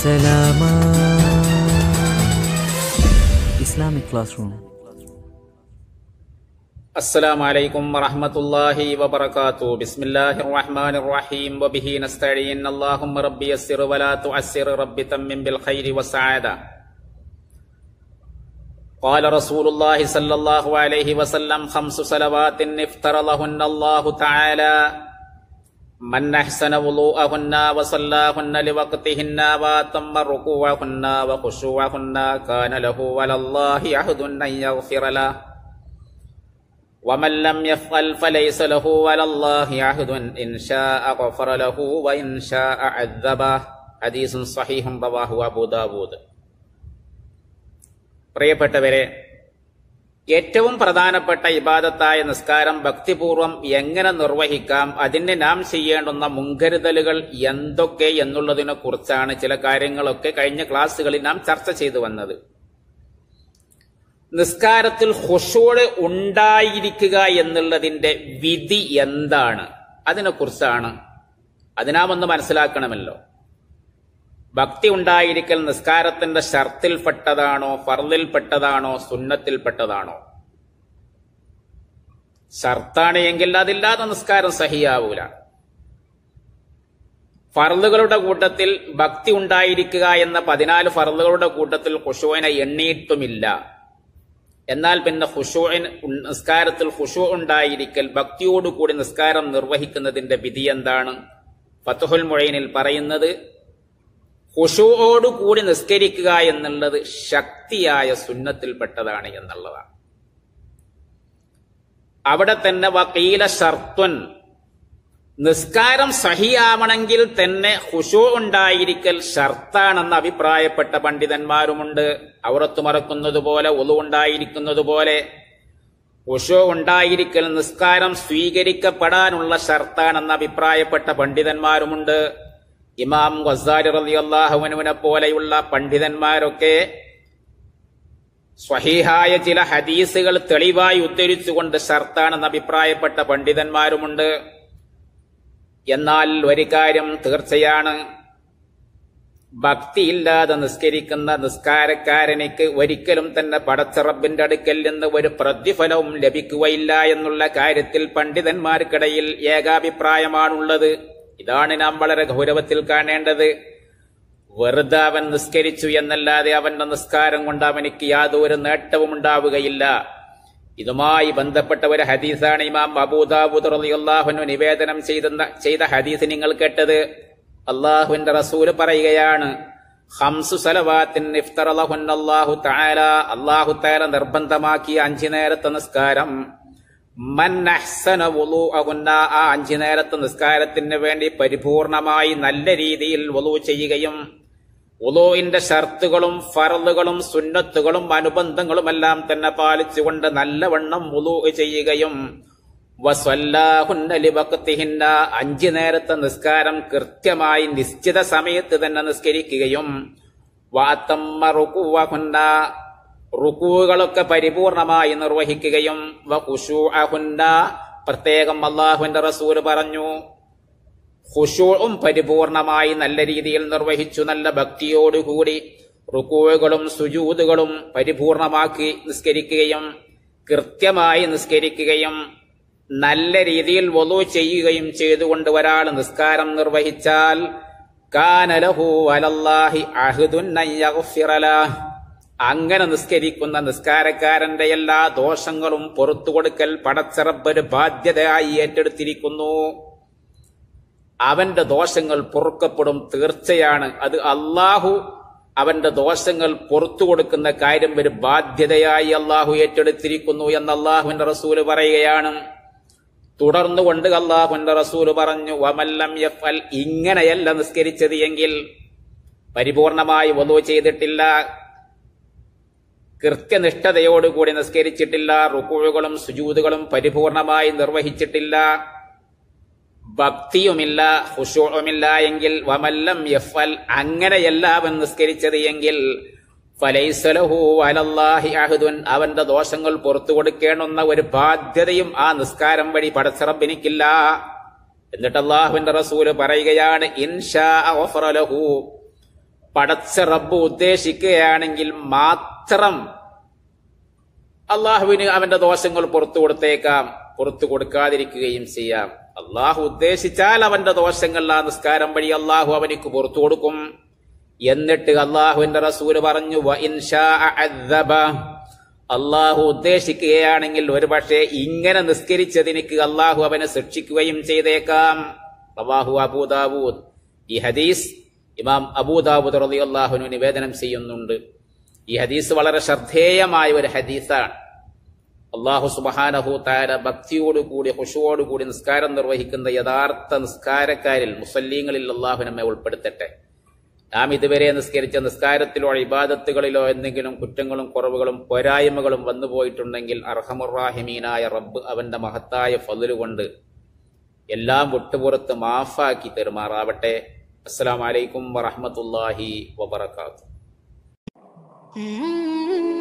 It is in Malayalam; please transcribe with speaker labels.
Speaker 1: Salama Islamic Classroom
Speaker 2: السلام عليكم ورحمة الله وبركاته بسم الله الرحمن الرحيم وبه نستعين اللهم ربي يسر ولا تعسر ربي تمم بالخير والسعادة قال رسول الله صلى الله عليه وسلم خمس صلوات افترضهن الله تعالى من أحسن وضوءهن وصلاهن لوقتهن وأتم ركوعهن وخشوعهن كان له على الله عهد أن يغفر له ومن لم يفعل فليس له على الله عهد إن شاء غفر له وإن شاء عذبه حديث صحيح رواه أبو داود പ്രിയപ്പെട്ടവരെ ഏറ്റവും പ്രധാനപ്പെട്ട ഇബാദത്തായ നിസ്കാരം ഭക്തിപൂർവം എങ്ങനെ നിർവഹിക്കാം അതിന് നാം ചെയ്യേണ്ടുന്ന മുൻകരുതലുകൾ എന്തൊക്കെ എന്നുള്ളതിനെ കുറിച്ചാണ് ചില കാര്യങ്ങളൊക്കെ കഴിഞ്ഞ ക്ലാസ്സുകളിൽ നാം ചർച്ച ചെയ്തു വന്നത് നിസ്കാരത്തിൽ ഹുഷോട് ഉണ്ടായിരിക്കുക എന്നുള്ളതിന്റെ വിധി എന്താണ് അതിനെക്കുറിച്ചാണ് അതിനാമൊന്ന് മനസ്സിലാക്കണമല്ലോ ഭക്തി ഉണ്ടായിരിക്കൽ നിസ്കാരത്തിന്റെ ഷർത്തിൽപ്പെട്ടതാണോ ഫർദിൽപ്പെട്ടതാണോ സുന്നത്തിൽപ്പെട്ടതാണോ ഷർത്താണ് എങ്കിൽ അതില്ലാതെ നിസ്കാരം സഹിയാവൂല ഫർദുകളുടെ കൂട്ടത്തിൽ ഭക്തി ഉണ്ടായിരിക്കുക എന്ന പതിനാല് ഫർദുകളുടെ കൂട്ടത്തിൽ ഹുഷുവിനെ എണ്ണിയിട്ടുമില്ല എന്നാൽ പിന്നെ ഹുഷുവിൻ നിസ്കാരത്തിൽ ഹുഷു ഉണ്ടായിരിക്കൽ ഭക്തിയോടുകൂടി നിസ്കാരം നിർവഹിക്കുന്നതിന്റെ വിധി എന്താണ് ഫത്തുഹുൽ മൊഴയിനിൽ പറയുന്നത് ഹുഷുവോടുകൂടി നിസ്കരിക്കുക എന്നുള്ളത് ശക്തിയായ സുന്നത്തിൽപ്പെട്ടതാണ് എന്നുള്ളതാണ് അവിടെ തന്നെ വക്കീല ഷർത്തുൻ നിസ്കാരം സഹിയാവണമെങ്കിൽ തന്നെ ഹുഷു ഉണ്ടായിരിക്കൽ ഷർത്താണെന്ന് അഭിപ്രായപ്പെട്ട പണ്ഡിതന്മാരുമുണ്ട് ഔറത്തു മറക്കുന്നത് പോലെ ഒതു ഉണ്ടായിരിക്കുന്നത് പോലെ ഹുഷു ഉണ്ടായിരിക്കൽ നിസ്കാരം സ്വീകരിക്കപ്പെടാനുള്ള ഷർത്താണെന്ന് അഭിപ്രായപ്പെട്ട പണ്ഡിതന്മാരുമുണ്ട് ഇമാം ഗസാരി റളിയല്ലാഹുവിനെ പോലെയുള്ള പണ്ഡിതന്മാരൊക്കെ സ്വഹീഹായ ചില ഹദീസുകൾ തെളിവായി ഉദ്ധരിച്ചുകൊണ്ട് ഷർത്താണെന്ന് അഭിപ്രായപ്പെട്ട പണ്ഡിതന്മാരുമുണ്ട് എന്നാൽ ഒരു കാര്യം തീർച്ചയാണ് ഭക്തിയില്ലാതെ നിസ്കരിക്കുന്ന നിസ്കാരക്കാരനിക്ക് ഒരിക്കലും തന്നെ പടച്ചറബിന്റെ അടുക്കൽ നിന്ന് ഒരു പ്രതിഫലവും ലഭിക്കുകയില്ല എന്നുള്ള കാര്യത്തിൽ പണ്ഡിതന്മാർക്കിടയിൽ ഏകാഭിപ്രായമാണുള്ളത് ഇതാണ് നാം വളരെ ഗൗരവത്തിൽ കാണേണ്ടത് വെറുതെ അവൻ നിസ്കരിച്ചു എന്നല്ലാതെ അവന്റെ നിസ്കാരം കൊണ്ട് അവനിക്ക് യാതൊരു നേട്ടവും ഉണ്ടാവുകയില്ല ഇതുമായി ബന്ധപ്പെട്ട ഒരു ഹദീസാണ് ഇമാം അബൂദാബുദ് റളിയല്ലാഹുവിനു നിവേദനം ചെയ്ത ചെയ്ത ഹദീസ് നിങ്ങൾ കേട്ടത് അള്ളാഹുവിന്റെ റസൂല് പറയുകയാണ് ഹംസു സലവാത്തിൻ ഇഫ്തറലഹുന്നല്ലാഹു തആല അല്ലാഹു തആല നിർബന്ധമാക്കിയ അഞ്ചു നേരത്തെ നിസ്കാരം മൻ അഹ്സന വുളൂഅഹുന്ന ആ അഞ്ചു നേരത്തെ നിസ്കാരത്തിന് വേണ്ടി പരിപൂർണമായി നല്ല രീതിയിൽ വുളൂ ചെയ്യുകയും ഉലോയിന്റെ ഷർത്തുകളും ഫറലുകളും സുന്നത്തുകളും അനുബന്ധങ്ങളുമെല്ലാം തന്നെ പാലിച്ചുകൊണ്ട് നല്ലവണ്ണം ഉലു ചെയ്യുകയും വസ്വല്ലാഹുന്നലിവക്തിഹിന്ന അഞ്ചു നേരത്തെ നിസ്കാരം കൃത്യമായി നിശ്ചിത സമയത്ത് തന്നെ നിസ്കരിക്കുകയും വാത്തമ്മ റുക്കുവഹുന്ന റുക്കുകളൊക്കെ പരിപൂർണമായി നിർവഹിക്കുകയും വകുഷു അഹുന്ന പ്രത്യേകം അള്ളാഹുവിന്റെ റസൂല് പറഞ്ഞു ഹുഷൂവും പരിപൂർണമായി നല്ല രീതിയിൽ നിർവഹിച്ചു നല്ല ഭക്തിയോടുകൂടി റുക്കുവകളും സുജൂതുകളും പരിപൂർണമാക്കി നിസ്കരിക്കുകയും കൃത്യമായി നിസ്കരിക്കുകയും നല്ല രീതിയിൽ വലു ചെയ്യുകയും ചെയ്തുകൊണ്ട് ഒരാൾ നിസ്കാരം നിർവഹിച്ചാൽ കാനലഹു അലല്ലാഹി അങ്ങനെ നിസ്കരിക്കുന്ന നിസ്കാരക്കാരന്റെ എല്ലാ ദോഷങ്ങളും പുറത്തു കൊടുക്കൽ പടച്ചറബൊരു ബാധ്യതയായി ഏറ്റെടുത്തിരിക്കുന്നു അവന്റെ ദോഷങ്ങൾ പൊറുക്കപ്പെടും തീർച്ചയാണ് അത് അള്ളാഹു അവന്റെ ദോഷങ്ങൾ പുറത്തു കൊടുക്കുന്ന കാര്യം ഒരു ബാധ്യതയായി അള്ളാഹു ഏറ്റെടുത്തിരിക്കുന്നു എന്ന് അള്ളാഹുവിന്റെ റസൂല് പറയുകയാണ് തുടർന്നുകൊണ്ട് അള്ളാഹുവിന്റെ റസൂല് പറഞ്ഞു വമല്ലം യഫൽ ഇങ്ങനെയല്ല നിസ്കരിച്ചത് എങ്കിൽ പരിപൂർണമായി വധു ചെയ്തിട്ടില്ല കൃത്യനിഷ്ഠതയോടുകൂടി നിസ്കരിച്ചിട്ടില്ല റുക്കുഴുകളും സുജൂതുകളും പരിപൂർണമായി നിർവഹിച്ചിട്ടില്ല ഭക്തിയുമില്ല ഹുഷുവുമില്ല എങ്കിൽ വമല്ലം യഫൽ അങ്ങനെയല്ല അവൻ നിസ്കരിച്ചത് എങ്കിൽ ഫലൈസലഹു അലല്ലാഹി അഹദുൻ അവന്റെ ദോഷങ്ങൾ പുറത്തു കൊടുക്കേണ്ടുന്ന ഒരു ബാധ്യതയും ആ നിസ്കാരം വഴി പടച്ചറബിനിക്കില്ല എന്നിട്ട് അള്ളാഹുവിന്റെ റസൂല് പറയുകയാണ് ഇൻഷാ ഗഫറ ലഹു പടച്ച റബ്ബ് ഉദ്ദേശിക്കുകയാണെങ്കിൽ മാത്രം അള്ളാഹുവിന് അവന്റെ ദോഷങ്ങൾ പുറത്തു കൊടുത്തേക്കാം പുറത്തു കൊടുക്കാതിരിക്കുകയും ചെയ്യാം അള്ളാഹു ഉദ്ദേശിച്ചാൽ അവന്റെ ദോഷങ്ങൾ ആ നിസ്കാരം വഴി അള്ളാഹു അവനിക്ക് പുറത്തു കൊടുക്കും എന്നിട്ട് അള്ളാഹുവിന്റെ റസൂല് പറഞ്ഞു "വ ഇൻ ശാഅ അദ്ദബ." അള്ളാഹു ഉദ്ദേശിക്കുകയാണെങ്കിൽ ഒരുപക്ഷെ ഇങ്ങനെ നിസ്കരിച്ചതിനിക്ക് അള്ളാഹു അവനെ ശിക്ഷിക്കുകയും ചെയ്തേക്കാം റവാഹു അബൂദാവൂദ് ഈ ഹദീസ് ഇമാം അബൂദാവൂദ് റളി അള്ളാഹുനു നിവേദനം ചെയ്യുന്നുണ്ട് ഈ ഹദീസ് വളരെ ശ്രദ്ധേയമായ ഒരു ഹദീസാണ് അള്ളാഹു സുബഹാനഹു താര ഭക്തിയോടുകൂടി ഹുഷുവോടുകൂടി നിസ്കാരം നിർവഹിക്കുന്ന യഥാർത്ഥ നിസ്കാരക്കാരിൽ മുസല്ലീങ്ങളിൽ അള്ളാഹു നമ്മെ ഉൾപ്പെടുത്തട്ടെ നാം ഇതുവരെ നിസ്കരിച്ച നിസ്കാരത്തിലോ ഇബാദത്തുകളിലോ എന്തെങ്കിലും കുറ്റങ്ങളും കുറവുകളും പോരായ്മകളും വന്നുപോയിട്ടുണ്ടെങ്കിൽ അർഹമുറാഹിമീനായ റബ്ബ് അവന്റെ മഹത്തായ ഫതിലുകൊണ്ട് എല്ലാം വിട്ടുപുറത്ത് മാഫാക്കി തെരുമാറാവട്ടെ അസ്സലാമലൈക്കും വറഹമത്തല്ലാഹി വബർക്കാത്തു
Speaker 3: Mm-hmm.